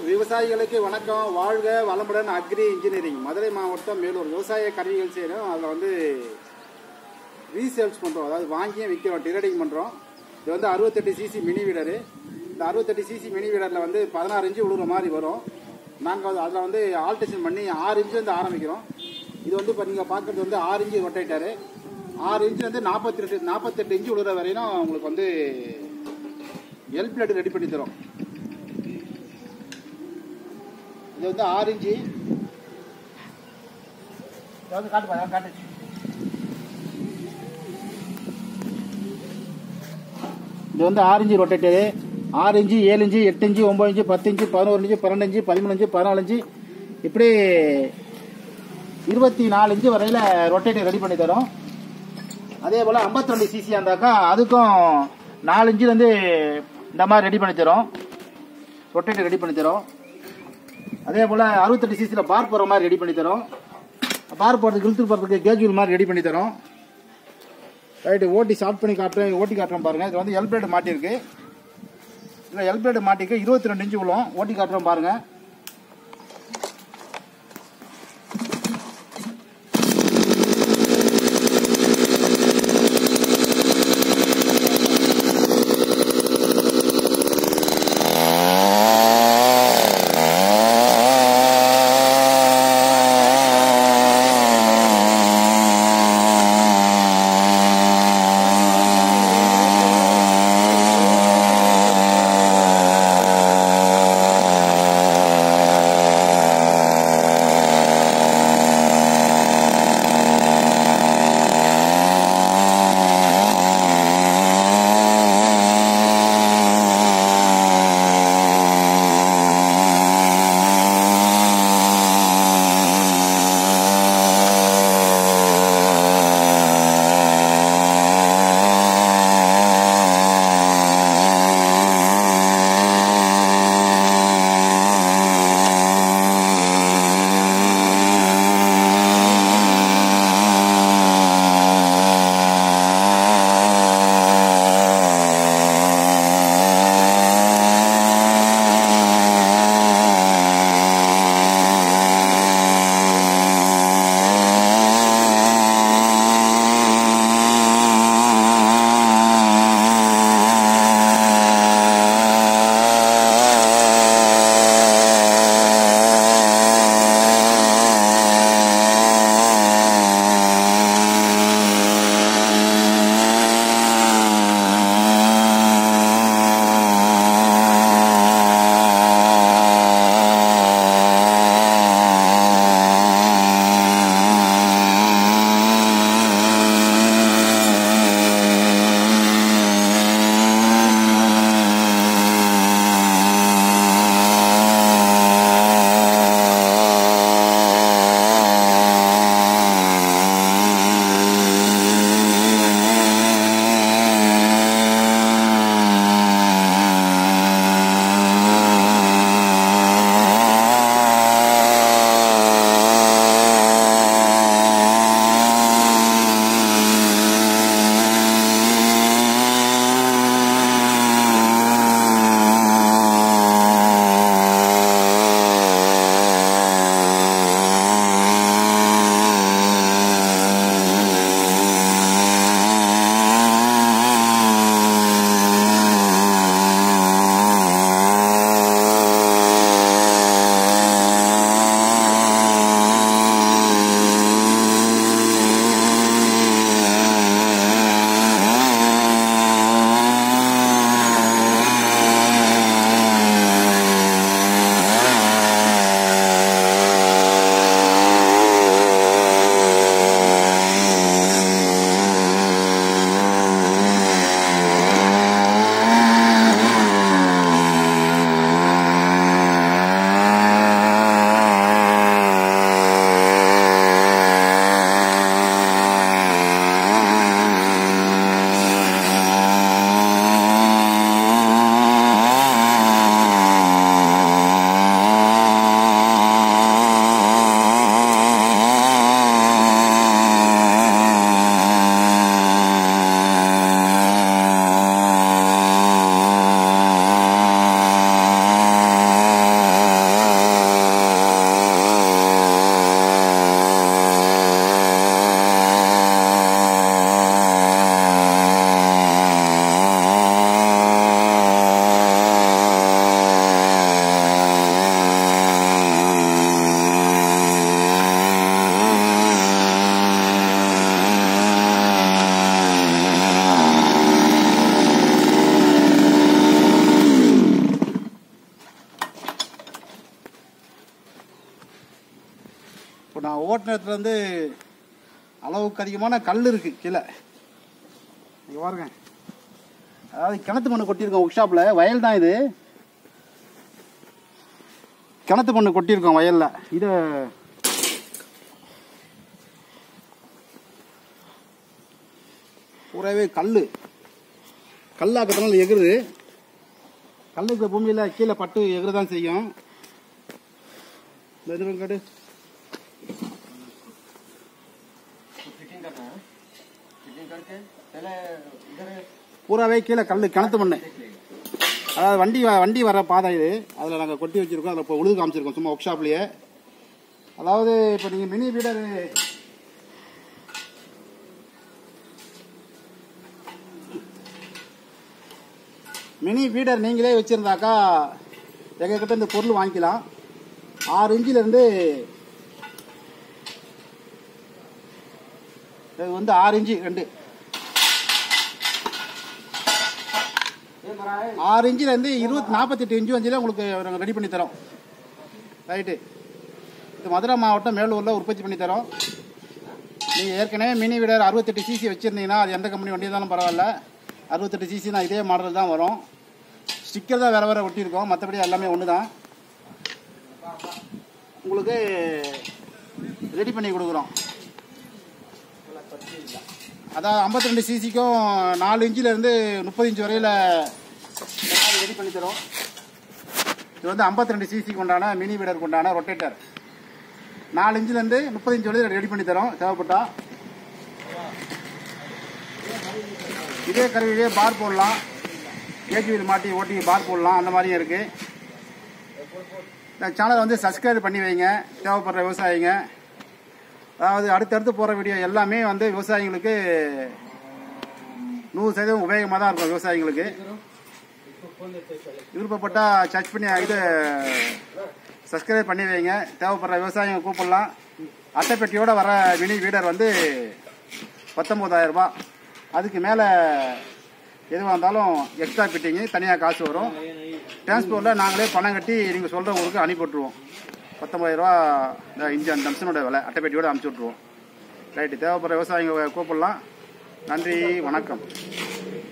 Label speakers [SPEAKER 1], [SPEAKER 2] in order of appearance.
[SPEAKER 1] விவசாயிகளுக்கு வணக்கம் வாழ்க வளமுடன் அக்ரி இன்ஜினியரிங் மதுரை மாவட்டம் மேலூர் விவசாய கருவிகள் செய்கிறோம் அதில் வந்து ரீசேல்ஸ் பண்ணுறோம் அதாவது வாங்கியும் விற்கிறோம் டிரேடிங் பண்ணுறோம் இது வந்து அறுபத்தெட்டு சிசி மினி வீடரு இந்த அறுபத்தெட்டு சிசி மினி வீடரில் வந்து பதினாறு இன்ச்சு விழுற மாதிரி வரும் நாங்கள் அதில் வந்து ஆல்டேஷன் பண்ணி ஆறு இன்ச்சு வந்து ஆரம்பிக்கிறோம் இது வந்து இப்போ நீங்கள் பார்க்குறது வந்து ஆறு இன்ச்சு ரொட்டேட்டரு ஆறு இன்ச்சு வந்து நாற்பத்தி ரெண்டு நாற்பத்தெட்டு இன்ச்சு விழுற வரையும் உங்களுக்கு வந்து எல் பிளேட் ரெடி பண்ணி தரோம் இது வந்து ஆறு இன்ச்சு இது வந்து காட்டு பாரு, காட்டு இது வந்து ஆறு இன்ச்சு ரொட்டேட்டரு ஆறு இன்ச்சு ஏழு இன்ச்சு எட்டு இன்ச்சு ஒம்பது இன்ச்சு பத்து இன்ச்சு பதினோரு இன்ச்சு பன்னெண்டு இன்ச்சு பதிமூணு இன்ச்சு பதினாலு இன்ச்சு இப்படி இருபத்தி நாலு இன்ச்சு வரையில் ரொட்டேட்டர் ரெடி பண்ணி தரோம் அதே போல் 52 ரெண்டு சிசி இருந்தாக்கா அதுக்கும் நாலு இன்ச்சுலேருந்து இந்த மாதிரி ரெடி பண்ணி தரோம் ரொட்டேட்டர் ரெடி பண்ணி தரோம் அதே போல் அறுபத்தெட்டு சிசியில் பார் போகிற மாதிரி ரெடி பண்ணி தரோம் பார் போகிறதுக்கு இழுத்து போகிறதுக்கு கேஜுவல் மாதிரி ரெடி பண்ணி தரோம் ரைட்டு ஓட்டி ஸ்டார்ட் பண்ணி காட்டுறேன் ஓட்டி காட்டுறோம் பாருங்கள் இது வந்து எல் பிளேடு மாட்டியிருக்கு இல்லை எல் பிளேடு மாட்டிக்கு இருபத்தி ரெண்டு இன்ச்சு விழும் ஓட்டி காட்டுறோம் பாருங்கள் ஓட்டுன இடத்துல வந்து அளவுக்கு அதிகமான கல் இருக்குது கீழே இங்க பாருங்க அதாவது கிணத்து மண்ணு கொட்டியிருக்கோம் ஒர்க் ஷாப்பில் வயல் தான் இது கிணத்து மண்ணு கொட்டியிருக்கோம் வயலில் இதை பூராவே கல் கல்லாக்கத்தினால எகுருது கல்லுக்கு பூமியில் கீழே பட்டு எகுறதான் செய்யும் இந்த இது காட்டு
[SPEAKER 2] फिटिंग करना है फिटिंग करके पहले इधर
[SPEAKER 1] பூராவே கீழே கல் கிணத்து மண்ணு அதாவது வண்டி வ- வண்டி வர பாதை இது அதில் நாங்கள் கொட்டி வச்சிருக்கோம் அதில் இப்போ உழுது காமிச்சிருக்கோம் சும்மா ஒர்க் ஷாப்லேயே அதாவது இப்போ நீங்கள் மினி வீடர் மினி வீடர் நீங்களே வச்சுருந்தாக்கா எங்ககிட்ட இந்த பொருள் வாங்கிக்கலாம் ஆறு இன்ச்சிலேருந்து இது வந்து ஆறு இன்ச்சு ரெண்டு
[SPEAKER 2] ये मरा है
[SPEAKER 1] ஆறு இன்ச்சிலேருந்து இருபத்தி நாற்பத்தெட்டு இன்ச்சு வஞ்சில் உங்களுக்கு நாங்கள் ரெடி பண்ணி தரோம் ரைட்டு இது மதுரை மாவட்டம் மேலூரில் உற்பத்தி பண்ணி தரோம் நீங்கள் ஏற்கனவே மினி வீடர் அறுபத்தெட்டு சிசி வச்சுருந்தீங்கன்னா அது எந்த கம்பெனி வண்டி இருந்தாலும் பரவாயில்ல அறுபத்தெட்டு சிசி தான் இதே மாடல் தான் வரும் ஸ்டிக்கர் தான் வேறு வேறு ஒட்டியிருக்கோம் மற்றபடி எல்லாமே ஒன்று தான் உங்களுக்கு ரெடி பண்ணி கொடுக்குறோம் அதான் 52 ரெண்டு சிசிக்கும் நாலு இன்ச்சிலேருந்து முப்பது இன்ச் வரையில் ரெடி பண்ணி தரோம் இது வந்து 52 ரெண்டு சிசிக்கு உண்டான மினி வீடருக்கு உண்டான ரொட்டேட்டர் நாலு இன்ச்சிலேருந்து முப்பது இன்ச் வரையில் ரெடி பண்ணி தரோம் தேவைப்பட்டா இதே கருவிலே பார் போடலாம் ஏஜிவில் மாட்டி ஓட்டி பார் போடலாம் அந்த மாதிரியும் இருக்குது இந்த சேனலை வந்து சப்ஸ்கிரைப் பண்ணி வைங்க தேவைப்படுற விவசாயிங்க அதாவது அடுத்தடுத்து போகிற வீடியோ எல்லாமே வந்து விவசாயிங்களுக்கு நூறு சதவீதம் உபயோகமாக தான் இருக்கும் விவசாயிங்களுக்கு விருப்பப்பட்டா சர்ச் பண்ணி இது சப்ஸ்கிரைப் பண்ணி வைங்க தேவைப்படுற விவசாயிங்க கூப்பிடலாம் அட்டைப்பெட்டியோட வர மினி வீடர் வந்து 19000 ரூபாய் அதுக்கு மேலே எதுவாக இருந்தாலும் எக்ஸ்ட்ரா ஃபிட்டிங்கு தனியாக காசு வரும் டிரான்ஸ்போர்ட்டில் நாங்களே பணம் கட்டி நீங்கள் சொல்கிற ஊருக்கு அனுப்பி விட்ருவோம் பத்தொம்பதாயிரரூவா இந்த இஞ்சி அந்த அம்சனோட விலை அட்டைப்பெட்டியோட அனுப்பிச்சி விட்ருவோம் ரைட்டு தேவைப்படுற விவசாயிங்க கூப்பிடலாம் நன்றி வணக்கம்